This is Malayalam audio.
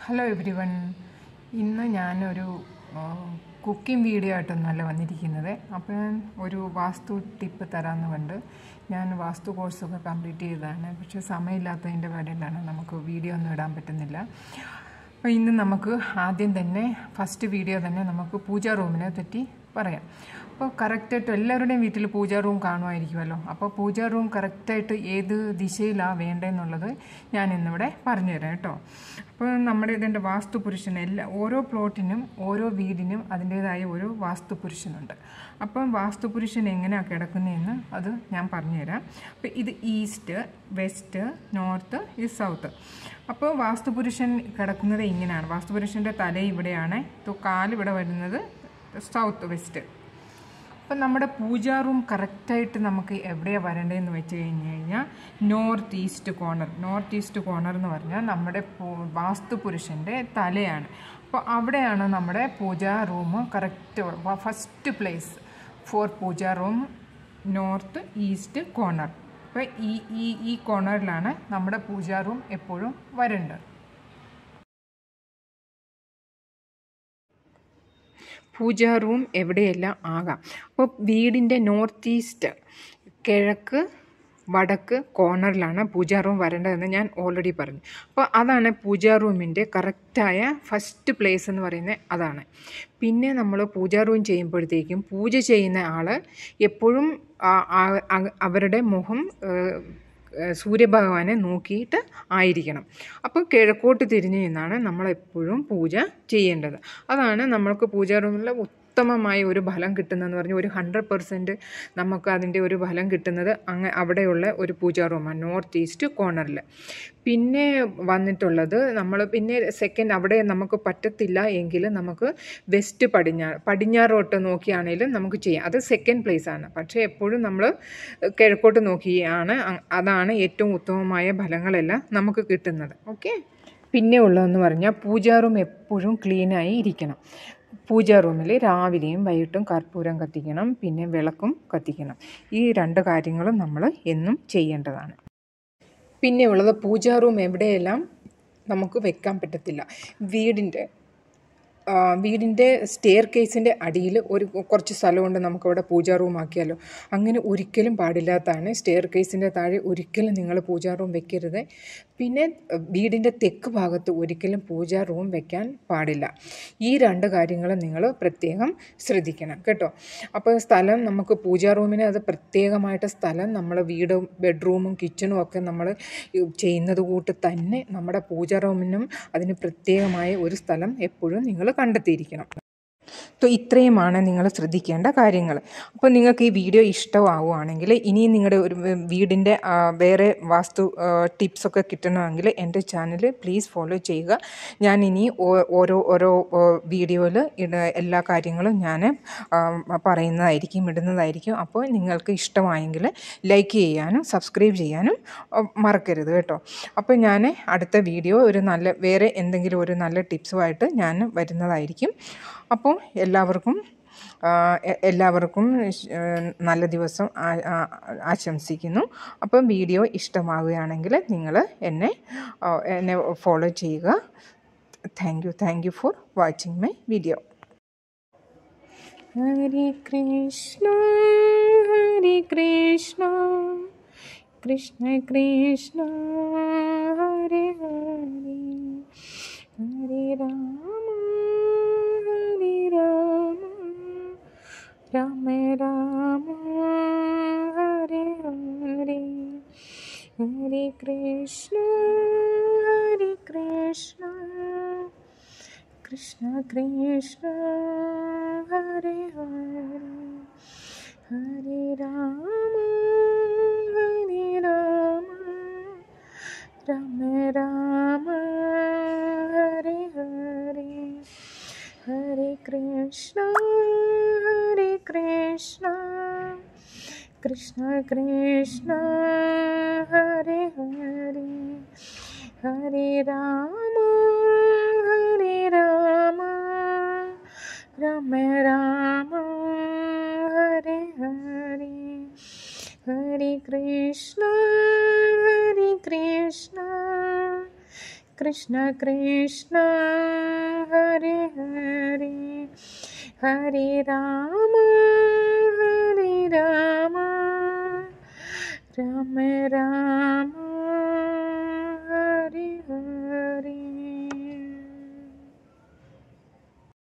ഹലോ എവരി വൺ ഇന്ന് ഞാനൊരു കുക്കിംഗ് വീഡിയോ ആയിട്ടൊന്നല്ല വന്നിരിക്കുന്നത് അപ്പോൾ ഞാൻ ഒരു വാസ്തു ടിപ്പ് തരാമെന്ന് കണ്ട് ഞാൻ വാസ്തു കോഴ്സൊക്കെ കംപ്ലീറ്റ് ചെയ്തതാണ് പക്ഷേ സമയമില്ലാത്തതിൻ്റെ പേരിലാണ് നമുക്ക് വീഡിയോ ഒന്നും ഇടാൻ പറ്റുന്നില്ല അപ്പോൾ ഇന്ന് നമുക്ക് ആദ്യം തന്നെ ഫസ്റ്റ് വീഡിയോ തന്നെ നമുക്ക് പൂജാ റൂമിനെ പറ്റി പറയാം അപ്പോൾ കറക്റ്റായിട്ട് എല്ലാവരുടെയും വീട്ടിൽ പൂജാ റൂം കാണുമായിരിക്കുമല്ലോ അപ്പോൾ പൂജാ റൂം കറക്റ്റായിട്ട് ഏത് ദിശയിലാണ് വേണ്ടതെന്നുള്ളത് ഞാൻ ഇന്നിവിടെ പറഞ്ഞുതരാം കേട്ടോ അപ്പോൾ നമ്മുടെ ഇതിൻ്റെ വാസ്തു പുരുഷൻ എല്ലാ ഓരോ പ്ലോട്ടിനും ഓരോ വീടിനും അതിൻ്റേതായ ഒരു വാസ്തു പുരുഷനുണ്ട് അപ്പം വാസ്തു പുരുഷൻ എങ്ങനെയാണ് കിടക്കുന്നതെന്ന് അത് ഞാൻ പറഞ്ഞുതരാം അപ്പോൾ ഇത് ഈസ്റ്റ് വെസ്റ്റ് നോർത്ത് ഈ സൗത്ത് അപ്പോൾ വാസ്തുപുരുഷൻ കിടക്കുന്നത് ഇങ്ങനെയാണ് വാസ്തുപുരുഷൻ്റെ തല ഇവിടെയാണ് കാലിവിടെ വരുന്നത് സൗത്ത് വെസ്റ്റ് അപ്പം നമ്മുടെ പൂജാ റൂം കറക്റ്റായിട്ട് നമുക്ക് എവിടെയാണ് വരേണ്ടതെന്ന് വെച്ച് കഴിഞ്ഞ് കഴിഞ്ഞാൽ north east corner north east corner എന്ന് പറഞ്ഞാൽ നമ്മുടെ വാസ്തു പുരുഷൻ്റെ തലയാണ് അപ്പോൾ അവിടെയാണ് നമ്മുടെ pooja room correct first place for pooja room north east corner അപ്പോൾ ഈ ഈ ഈ കോർണറിലാണ് നമ്മുടെ പൂജാ റൂം എപ്പോഴും വരേണ്ടത് പൂജാ റൂം എവിടെയെല്ലാം ആകാം അപ്പോൾ വീടിൻ്റെ നോർത്ത് ഈസ്റ്റ് കിഴക്ക് വടക്ക് കോർണറിലാണ് പൂജാ റൂം വരേണ്ടതെന്ന് ഞാൻ ഓൾറെഡി പറഞ്ഞു അപ്പോൾ അതാണ് പൂജാ റൂമിൻ്റെ കറക്റ്റായ ഫസ്റ്റ് പ്ലേസ് എന്ന് പറയുന്നത് അതാണ് പിന്നെ നമ്മൾ പൂജാ റൂം ചെയ്യുമ്പോഴത്തേക്കും പൂജ ചെയ്യുന്ന ആൾ എപ്പോഴും അവരുടെ മുഖം സൂര്യഭഗവാനെ നോക്കിയിട്ട് ആയിരിക്കണം അപ്പോൾ കിഴക്കോട്ട് തിരിഞ്ഞു നിന്നാണ് നമ്മളെപ്പോഴും പൂജ ചെയ്യേണ്ടത് അതാണ് നമ്മൾക്ക് പൂജാ റൂമിലെ ഉത്തമമായ ഒരു ഫലം കിട്ടുന്നതെന്ന് പറഞ്ഞാൽ ഒരു ഹൺഡ്രഡ് പെർസെൻറ്റ് നമുക്ക് അതിൻ്റെ ഒരു ഫലം കിട്ടുന്നത് അങ്ങ് അവിടെയുള്ള ഒരു പൂജാ റൂമാണ് നോർത്ത് ഈസ്റ്റ് കോർണറിൽ പിന്നെ വന്നിട്ടുള്ളത് നമ്മൾ പിന്നെ സെക്കൻഡ് അവിടെ നമുക്ക് പറ്റത്തില്ല എങ്കിൽ നമുക്ക് വെസ്റ്റ് പടിഞ്ഞാറ് പടിഞ്ഞാറോട്ട് നോക്കിയാണെങ്കിലും നമുക്ക് ചെയ്യാം അത് സെക്കൻഡ് പ്ലേസ് ആണ് പക്ഷേ എപ്പോഴും നമ്മൾ കിഴക്കോട്ട് നോക്കിയാണ് അതാണ് ഏറ്റവും ഉത്തമമായ ഫലങ്ങളെല്ലാം നമുക്ക് കിട്ടുന്നത് ഓക്കെ പിന്നെ ഉള്ളതെന്ന് പറഞ്ഞാൽ പൂജാ റൂം എപ്പോഴും ക്ലീനായി ഇരിക്കണം പൂജാ റൂമിൽ രാവിലെയും വൈകിട്ടും കർപ്പൂരം കത്തിക്കണം പിന്നെ വിളക്കും കത്തിക്കണം ഈ രണ്ട് കാര്യങ്ങളും നമ്മൾ എന്നും ചെയ്യേണ്ടതാണ് പിന്നെ ഉള്ളത് പൂജാ റൂം എവിടെയെല്ലാം നമുക്ക് വെക്കാൻ പറ്റത്തില്ല വീടിൻ്റെ വീടിൻ്റെ സ്റ്റെയർ കേസിൻ്റെ അടിയിൽ ഒരു കുറച്ച് സ്ഥലമുണ്ട് നമുക്കവിടെ പൂജാ റൂം ആക്കിയാലോ അങ്ങനെ ഒരിക്കലും പാടില്ലാത്തതാണ് സ്റ്റെയർ കേസിൻ്റെ താഴെ ഒരിക്കലും നിങ്ങൾ പൂജാ റൂം വെക്കരുത് പിന്നെ വീടിൻ്റെ തെക്ക് ഭാഗത്ത് ഒരിക്കലും പൂജാ റൂം വെക്കാൻ പാടില്ല ഈ രണ്ട് കാര്യങ്ങൾ നിങ്ങൾ പ്രത്യേകം ശ്രദ്ധിക്കണം കേട്ടോ അപ്പോൾ സ്ഥലം നമുക്ക് പൂജാ റൂമിന് അത് പ്രത്യേകമായിട്ട് സ്ഥലം നമ്മൾ വീടും ബെഡ്റൂമും കിച്ചണും ഒക്കെ നമ്മൾ ചെയ്യുന്നത് കൂട്ട് തന്നെ നമ്മുടെ പൂജാ റൂമിനും അതിന് പ്രത്യേകമായ ഒരു സ്ഥലം എപ്പോഴും നിങ്ങൾ കണ്ടെത്തിയിരിക്കണം അപ്പോൾ ഇത്രയുമാണ് നിങ്ങൾ ശ്രദ്ധിക്കേണ്ട കാര്യങ്ങൾ അപ്പോൾ നിങ്ങൾക്ക് ഈ വീഡിയോ ഇഷ്ടമാവുകയാണെങ്കിൽ ഇനിയും നിങ്ങളുടെ ഒരു വീടിൻ്റെ വേറെ വാസ്തു ടിപ്സൊക്കെ കിട്ടണമെങ്കിൽ എൻ്റെ ചാനൽ പ്ലീസ് ഫോളോ ചെയ്യുക ഞാൻ ഇനി ഓരോ ഓരോ വീഡിയോയിൽ എല്ലാ കാര്യങ്ങളും ഞാൻ പറയുന്നതായിരിക്കും ഇടുന്നതായിരിക്കും അപ്പോൾ നിങ്ങൾക്ക് ഇഷ്ടമായെങ്കിൽ ലൈക്ക് ചെയ്യാനും സബ്സ്ക്രൈബ് ചെയ്യാനും മറക്കരുത് കേട്ടോ അപ്പോൾ ഞാൻ അടുത്ത വീഡിയോ ഒരു നല്ല വേറെ എന്തെങ്കിലും ഒരു നല്ല ടിപ്സുമായിട്ട് ഞാൻ വരുന്നതായിരിക്കും അപ്പോൾ എല്ലാവർക്കും എല്ലാവർക്കും നല്ല ദിവസം ആശംസിക്കുന്നു അപ്പം വീഡിയോ ഇഷ്ടമാവുകയാണെങ്കിൽ നിങ്ങൾ എന്നെ എന്നെ ഫോളോ ചെയ്യുക thank you thank you for watching my video Hare Krishna Hare Krishna Krishna Krishna Hare Hare Hare Rama Hare Rama Rama Rama Hare Hare Hare Krishna Hare Krishna Krishna Krishna Hare Hare Hare Rama Hare Rama Rama Rama Hare Hare Hare Krishna Hare Krishna Krishna Krishna Hare Hare Hare Rama Hare Rama Rama Rama Hare Hare Hare Krishna Hare Krishna Krishna Krishna Hari Hari Hari Rama Hari Rama Rama Rama